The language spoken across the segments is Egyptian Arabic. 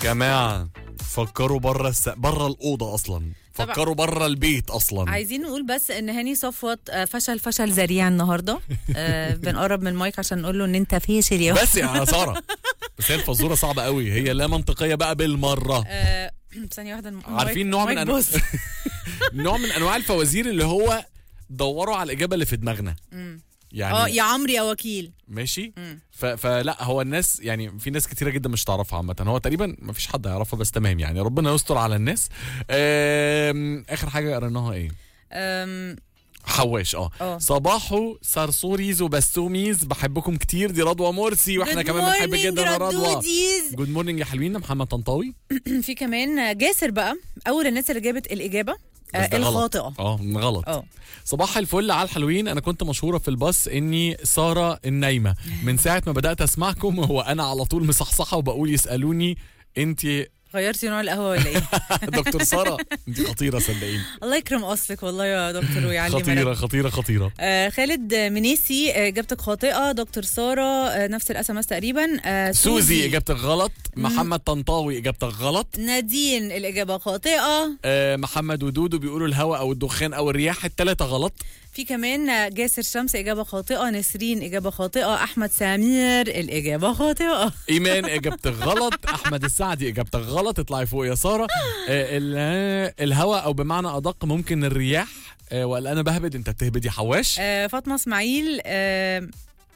جماعه فكروا بره الس... بره الاوضه اصلا طبعا. فكروا بره البيت اصلا عايزين نقول بس ان هاني صفوت آه، فشل فشل ذريع النهارده آه، بنقرب من المايك عشان نقول له ان انت فاشل يا بس يا ساره بس هي الفزوره صعبه قوي هي لا منطقيه بقى بالمره آه، ثانيه واحده الم- عارفين نوع من مايك انواع بص. نوع من انواع الفوازير اللي هو دوروا على الاجابه اللي في دماغنا مم. يعني اه يا عمرو يا وكيل ماشي مم. ف... فلا هو الناس يعني في ناس كتيره جدا مش تعرفها عامه هو تقريبا ما فيش حد يعرفها بس تمام يعني ربنا يستر على الناس آم... اخر حاجه قريناها ايه أم، حواش اه اه صباحو صرصوريز وبسوميز بحبكم كتير دي رضوى مرسي واحنا Good كمان بنحب morning جدا يا رضوى ردوديز. جود مورنينج يا حلوين محمد طنطاوي في كمان جاسر بقى اول الناس اللي جابت الاجابه بس آه، ده غلط. الخاطئه اه غلط اه صباح الفل على الحلوين انا كنت مشهوره في الباص اني ساره النايمه من ساعه ما بدات اسمعكم هو انا على طول مصحصحه وبقول يسالوني انت غيرتي نوع القهوه ولا ايه دكتور ساره انت خطيره صدقيني الله يكرم اصلك والله يا دكتور ويعلي خطيره ملك. خطيره خطيره آه خالد منيسي آه، اجابتك خاطئه دكتور ساره آه نفس الاس ام اس تقريبا آه سوزي اجابتك غلط محمد طنطاوي اجابتك غلط نادين الاجابه خاطئه آه محمد ودودو بيقولوا الهواء او الدخان او الرياح الثلاثه غلط في كمان آه، جاسر شمس اجابه خاطئه نسرين اجابه خاطئه احمد سمير الاجابه خاطئه ايمان اجابتك غلط احمد السعدي اجابتك غلط اطلعي فوق يا ساره آه ال- الهواء او بمعنى ادق ممكن الرياح آه ولا انا بهبد انت بتهبدي حواش آه فاطمه اسماعيل اه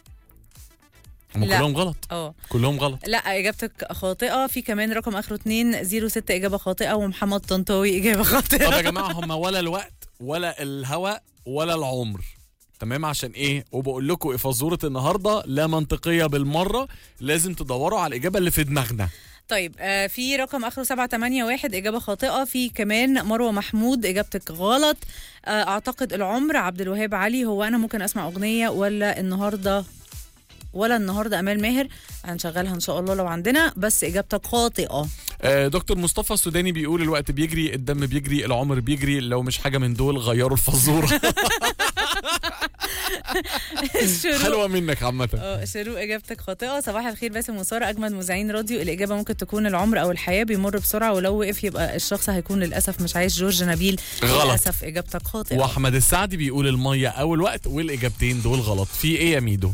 هم لا. كلهم غلط آه. كلهم غلط لا اجابتك خاطئه في كمان رقم اخره 206 اجابه خاطئه ومحمد طنطاوي اجابه طب خاطئه يا جماعه هم ولا الوقت ولا الهواء ولا العمر تمام عشان ايه وبقول لكم فزوره النهارده لا منطقيه بالمره لازم تدوروا على الاجابه اللي في دماغنا طيب آه في رقم اخره 781 اجابه خاطئه في كمان مروه محمود اجابتك غلط آه اعتقد العمر عبد الوهاب علي هو انا ممكن اسمع اغنيه ولا النهارده ولا النهارده امال ماهر هنشغلها ان شاء الله لو عندنا بس اجابتك خاطئه آه، دكتور مصطفى السوداني بيقول الوقت بيجري الدم بيجري العمر بيجري لو مش حاجه من دول غيروا الفزوره شروق حلوه منك عامه اه شروق اجابتك خاطئه صباح الخير باسم وساره اجمد مذيعين راديو الاجابه ممكن تكون العمر او الحياه بيمر بسرعه ولو وقف يبقى الشخص هيكون للاسف مش عايش جورج نبيل غلط. للاسف اجابتك خاطئه واحمد السعدي بيقول الميه او الوقت والاجابتين دول غلط في ايه يا ميدو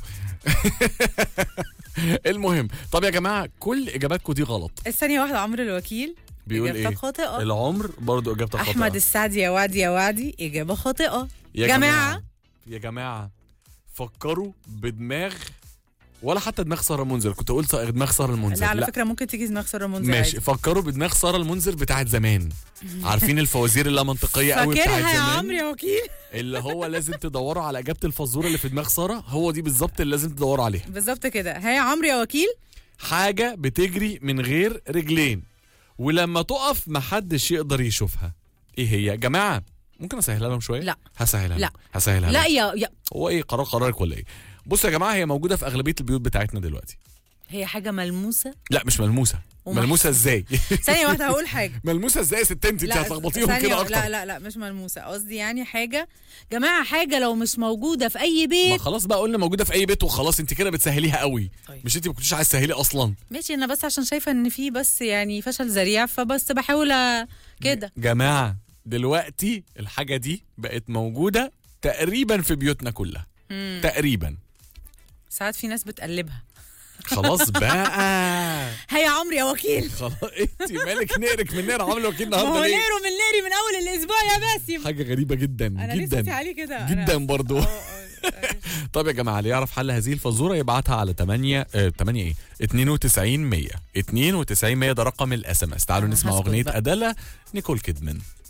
المهم طب يا جماعه كل اجاباتكم دي غلط الثانيه واحده عمرو الوكيل بيقول اجابتك ايه خاطئه العمر برضو اجابتك خاطئه احمد السعدي يا وعدي يا وعدي اجابه خاطئه يا جماعة. يا جماعه فكروا بدماغ ولا حتى دماغ ساره المنذر كنت قلت دماغ ساره المنذر لا على فكره ممكن تيجي دماغ ساره منذر ماشي عادي. فكروا بدماغ ساره المنذر بتاعت زمان عارفين الفوازير اللا منطقيه قوي بتاعت فاكرها يا زمان عمرو يا وكيل اللي هو لازم تدوروا على اجابه الفزوره اللي في دماغ ساره هو دي بالظبط اللي لازم تدوروا عليها بالظبط كده ها يا عمرو يا وكيل حاجه بتجري من غير رجلين ولما تقف محدش يقدر يشوفها ايه هي يا جماعه ممكن اسهلها لهم شويه لا. هسهلها لا. لهم. هسهلها لا لهم. يا, يا هو ايه قرار قرارك ولا ايه بصوا يا جماعه هي موجوده في اغلبيه البيوت بتاعتنا دلوقتي هي حاجه ملموسه لا مش ملموسه ومحسوسة. ملموسه ازاي ثانيه واحده هقول حاجه ملموسه ازاي يا ست انت انت لا هتلخبطيهم ثانية كده و- اكتر لا لا لا مش ملموسه قصدي يعني حاجه جماعه حاجه لو مش موجوده في اي ما بيت خلاص بقى قلنا موجوده في اي بيت وخلاص انت كده بتسهليها قوي طيب. مش انت ما كنتيش عايز تسهلي اصلا ماشي انا بس عشان شايفه ان في بس يعني فشل ذريع فبس بحاول أ- كده جماعه دلوقتي الحاجه دي بقت موجوده تقريبا في بيوتنا كلها مم. تقريبا ساعات في ناس بتقلبها خلاص بقى هيا يا عمرو يا وكيل خلاص انت مالك نقرك من نقر عامله وكيل ما هو النهارده ليه نيرو من نيري من اول الاسبوع يا باسم حاجه غريبه جدا انا ليه جدا صوتي عليه كده أنا- جدا برضو آه، آه، آه. طب يا جماعه اللي يعرف حل هذه الفزوره يبعتها على 8 آه 8 ايه 92 100 92 100 ده رقم الاس ام اس تعالوا أنا نسمع هسكت اغنيه بقى. اداله نيكول كيدمان